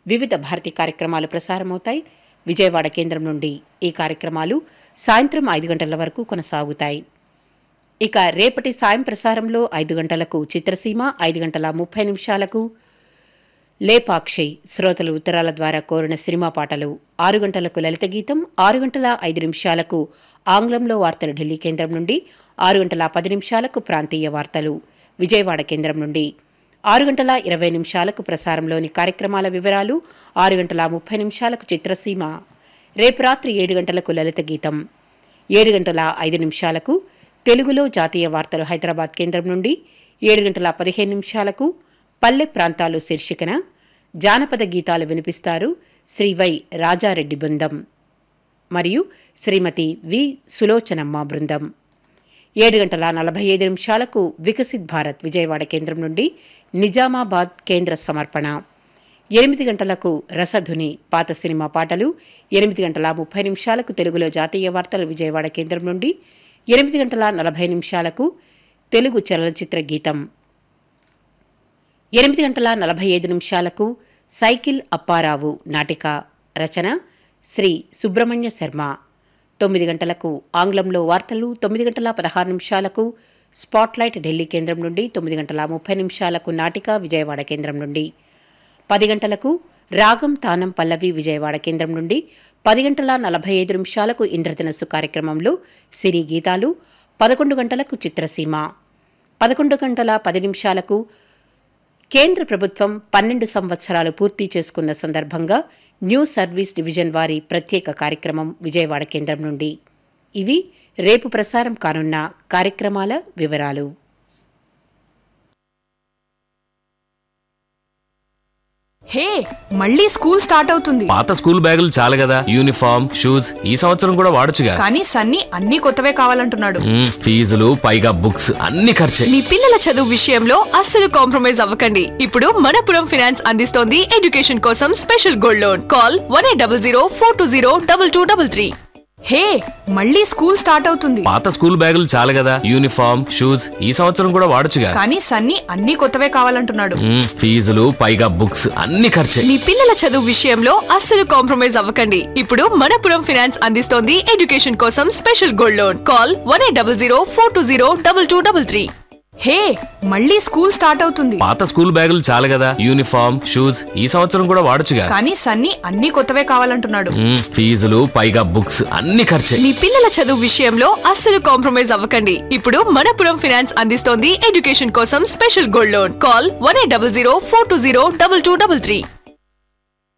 వివిధ భారతి కార్యక్రమాలు ప్రసారమవుతాయి విజయవాడ కేంద్రం నుండి ఈ కార్యక్రమాలు సాయంత్రం ఐదు గంటల వరకు కొనసాగుతాయి ఇక రేపటి సాయం ప్రసారంలో ఐదు గంటలకు చిత్రసీమ ఐదు గంటల ముప్పై నిమిషాలకు లేపాక్షి శ్రోతలు ఉత్తరాల ద్వారా కోరిన సినిమా పాటలు ఆరు గంటలకు లలిత గీతం ఆరు గంటల ఐదు నిమిషాలకు ఆంగ్లంలో వార్తలు ఢిల్లీ కేంద్రం నుండి ఆరు గంటల పది నిమిషాలకు ప్రాంతీయ వార్తలు విజయవాడ కేంద్రం నుండి ఆరు గంటల ఇరవై నిమిషాలకు ప్రసారంలోని కార్యక్రమాల వివరాలు ఆరు గంటల ముప్పై నిమిషాలకు చిత్రసీమ రేపు రాత్రి ఏడు గంటలకు లలిత గీతం ఏడు గంటల ఐదు నిమిషాలకు తెలుగులో జాతీయ వార్తలు హైదరాబాద్ కేంద్రం నుండి ఏడు గంటల పదిహేను నిమిషాలకు పల్లె ప్రాంతాలు శీర్షికన జానపద గీతాలు వినిపిస్తారు శ్రీ వై రాజారెడ్డి బృందం మరియు శ్రీమతి వి సులోచనమ్మ బృందం ఏడు గంటల నలభై ఐదు నిమిషాలకు వికసిత్ భారత్ విజయవాడ కేంద్రం నుండి నిజామాబాద్ కేంద్ర సమర్పణ ఎనిమిది గంటలకు రసధుని పాత సినిమా పాటలు ఎనిమిది గంటల ముప్పై నిమిషాలకు తెలుగులో జాతీయ వార్తలు విజయవాడ కేంద్రం నుండి ఎనిమిది గంటల నలభై నిమిషాలకు తెలుగు చలనచిత్ర గీతం ఎనిమిది గంటల నలభై ఐదు నిమిషాలకు సైకిల్ అప్పారావు నాటిక రచన శ్రీ సుబ్రహ్మణ్య శర్మ తొమ్మిది గంటలకు ఆంగ్లంలో వార్తలు తొమ్మిది గంటల పదహారు నిమిషాలకు స్పాట్లైట్ ఢిల్లీ కేంద్రం నుండి తొమ్మిది గంటల ముప్పై నిమిషాలకు నాటిక విజయవాడ కేంద్రం నుండి పది గంటలకు రాగం తానం పల్లవి విజయవాడ కేంద్రం నుండి పది గంటల నలభై ఐదు నిమిషాలకు ఇంద్రధనస్సు కార్యక్రమంలో సినీ గీతాలు పదకొండు గంటలకు చిత్రసీమ పదకొండు గంటల పది నిమిషాలకు కేంద్ర ప్రభుత్వం పన్నెండు సంవత్సరాలు పూర్తి చేసుకున్న సందర్భంగా న్యూ సర్వీస్ డివిజన్ వారి ప్రత్యేక కార్యక్రమం విజయవాడ కేంద్రం నుండి ఇవి రేపు ప్రసారం కానున్న కార్యక్రమాల వివరాలు హే మళ్ళీ స్కూల్ స్టార్ట్ అవుతుంది పాత స్కూల్ బ్యాగులు చాలు కదా యూనిఫామ్ షూస్ ఈ సంవత్సరం కూడా వాడొచ్చుగా కానీ సన్నీ అన్ని కొత్తవే కావాలంటున్నాడు మ్మ్, ఫీజులు పైగా బుక్స్ అన్ని ఖర్చే మీ పిల్లల చదువు విషయంలో అస్సలు కాంప్రమైజ్ అవ్వకండి ఇప్పుడు మనపురం ఫినాన్స్ అందిస్తోంది ఎడ్యుకేషన్ కోసం special gold loan call one eight double zero four two zero double two double three hey మళ్ళీ స్కూల్ స్టార్ట్ అవుతుంది పాత స్కూల్ బ్యాగులు చాలు కదా యూనిఫామ్ షూస్ ఈ సంవత్సరం కూడా వాడొచ్చుగా కానీ సన్నీ అన్ని కొత్తవే కావాలంటున్నాడు మ్మ్, ఫీజులు పైగా బుక్స్ అన్ని ఖర్చే మీ పిల్లల చదువు విషయంలో అస్సలు కాంప్రమైజ్ అవ్వకండి ఇప్పుడు మనపురం ఫినాన్స్ అందిస్తోంది ఎడ్యుకేషన్ కోసం special gold loan call one eight double zero four two zero double two double three hey మళ్ళీ స్కూల్ స్టార్ట్ అవుతుంది పాత స్కూల్ బ్యాగులు చాలు కదా యూనిఫామ్ షూస్ ఈ సంవత్సరం కూడా వాడొచ్చుగా కానీ సన్నీ అన్ని కొత్తవే కావాలంటున్నాడు మ్మ్, ఫీజులు పైగా బుక్స్ అన్ని ఖర్చే మీ పిల్లల చదువు విషయంలో అస్సలు కాంప్రమైజ్ అవ్వకండి ఇప్పుడు మనపురం ఫినాన్స్ అందిస్తోంది ఎడ్యుకేషన్ కోసం special gold loan call one eight double zero four two zero double two double three